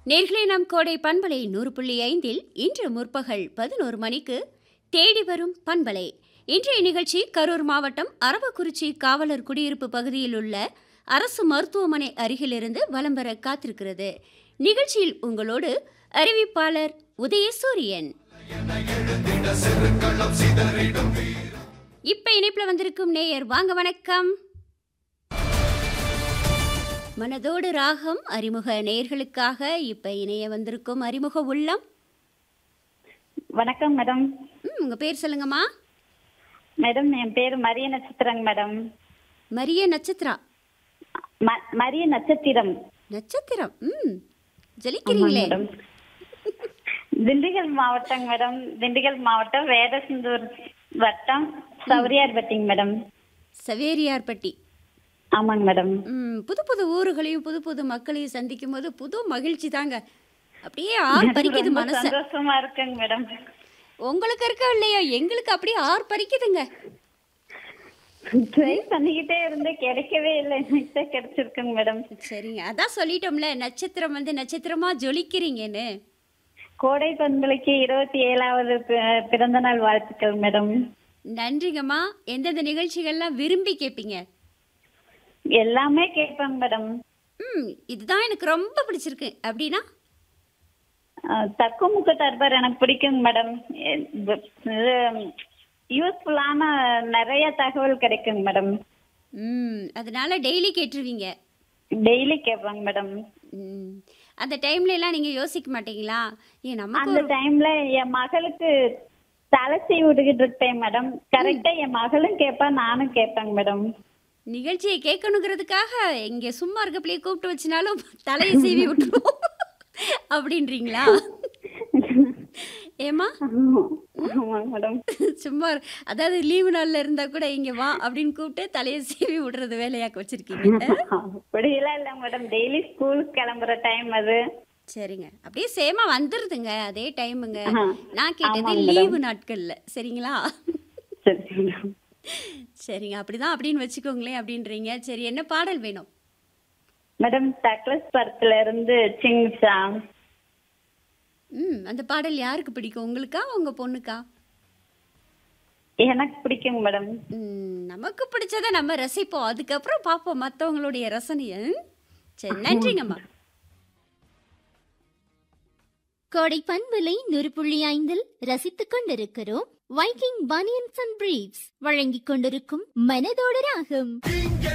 நேர்களே நம் கோடை பண்பலை நூறு புள்ளி ஐந்தில் இன்று முற்பகல் பதினோரு மணிக்கு தேடி வரும் பண்பலை இன்றைய நிகழ்ச்சி கரூர் மாவட்டம் அரவக்குறிச்சி காவலர் குடியிருப்பு பகுதியில் உள்ள அரசு மருத்துவமனை அருகிலிருந்து வலம் வர காத்திருக்கிறது நிகழ்ச்சியில் உங்களோடு அறிவிப்பாளர் உதயசூரியன் இப்ப இணைப்புல வந்திருக்கும் நேயர் வாங்க வணக்கம் மனதோடு ராகம் அறிமுக நேயர்களுக்காக இப்ப இணைய வந்திருக்கும் அறிமுக உள்ளம் வணக்கம் மேடம் ம், உங்க பேர் சொல்லுங்கம்மா மேடம் என் பேர் மரிய நட்சத்திரங்க மேடம் மரிய நட்சத்திரா ம- மரிய நட்சத்திரம் நட்சத்திரம் ம் ஆமாங்க ஜலிக்கிறீங்களே மேடம் திண்டுக்கல் மாவட்டம் மேடம் திண்டுக்கல் மாவட்டம் வேடசந்தூர் வட்டம் சௌரியார்பட்டிங்க மேடம் சவேரியார்பட்டி ஆமாங்க மேடம் ம் புது புது ஊர்களையும் புது புது மக்களையும் சந்திக்கும் போது புது மகிழ்ச்சி தாங்க அப்படியே ஆர் பறிக்குது ரொம்ப மனச சந்தோஷமா இருக்குங்க மேடம் உங்களுக்கு இருக்கா இல்லையோ எங்களுக்கு அப்படியே ஆர் பறிக்குதுங்க ட்ரை பண்ணிக்கிட்டே இருந்து கிடைக்கவே இல்லை இன்னைக்கு கிடைச்சிருக்குங்க மேடம் சரிங்க அதான் சொல்லிட்டோம்ல நட்சத்திரம் வந்து நட்சத்திரமா ஜொலிக்கிறீங்கன்னு கோடை பண்பலைக்கு இருபத்தி ஏழாவது பி- பிறந்த நாள் வாழ்த்துக்கள் மேடம் நன்றிங்கம்மா எந்தெந்த நிகழ்ச்சிகள்லாம் விரும்பி கேட்பீங்க எல்லாமே கேட்பேங்க மேடம் ம் இதுதான் எனக்கு ரொம்ப பிடிச்சிருக்கு அப்படின்னா தக்கு முக்கு தர்பார் எனக்கு பிடிக்குங்க மேடம் யூஸ்ஃபுல்லான நிறைய தகவல் கிடைக்குங்க மேடம் ம் அதனால டெய்லி கேட்டுருவீங்க டெய்லி கேட்பேங்க மேடம் ம் அந்த டைம்ல எல்லாம் நீங்க யோசிக்க மாட்டீங்களா ஏன் நமக்கு அந்த டைம்ல என் மகளுக்கு தலை சீவி விட்டுக்கிட்டு இருப்பேன் மேடம் கரெக்டா என் மகளும் கேட்பா நானும் கேட்பேங்க மேடம் நிகழ்ச்சியை கேட்கணுங்கிறதுக்காக இங்க சும்மா இருக்கப்பலையே கூப்பிட்டு வச்சினாலும் தலையை சீவி விட்டுருவோம் அப்படின்றீங்களா ஏமா ஆமாங்க மேடம் சும்மா இரு- அதாவது லீவு நாள்ல இருந்தா கூட இங்க வா அப்படின்னு கூப்பிட்டு தலையை சீவி விடுறது வேலையாக்க வச்சிருக்கீங்க அப்படியெல்லாம் இல்லை மேடம் டெய்லி ஸ்கூலுக்கு கிளம்புற டைம் அது சரிங்க அப்படியே சேமா வந்துருதுங்க அதே டைமுங்க ஆஹா. நான் கேட்டது ஆமாங்க madam. லீவு நாட்கள்ல சரிங்களா சரி மேடம் சரிங்க அப்படிதான் அப்படின்னு வச்சுக்கோங்களேன் அப்படின்றீங்க சரி என்ன பாடல் வேணும் மேடம் தக்லஸ் படத்துல இருந்து சிங்ஸா ம் அந்த பாடல் யாருக்கு பிடிக்கும் உங்களுக்கா உங்க பொண்ணுக்கா எனக்கு பிடிக்குங்க மேடம் ம், நமக்கு பிடிச்சதை நம்ம ரசிப்போம் அதுக்கப்புறம் பார்ப்போம் மற்றவங்களுடைய ரசனையை ம்? சரி நன்றிங்கம்மா கோடை பண்பலை நூறு புள்ளி ஐந்தில் ரசித்துக் கொண்டிருக்கிறோம் வைக்கிங் பனியன்ஸ் அண்ட் பிரீவ்ஸ் வழங்கிக் கொண்டிருக்கும் மனதோடு ராகம்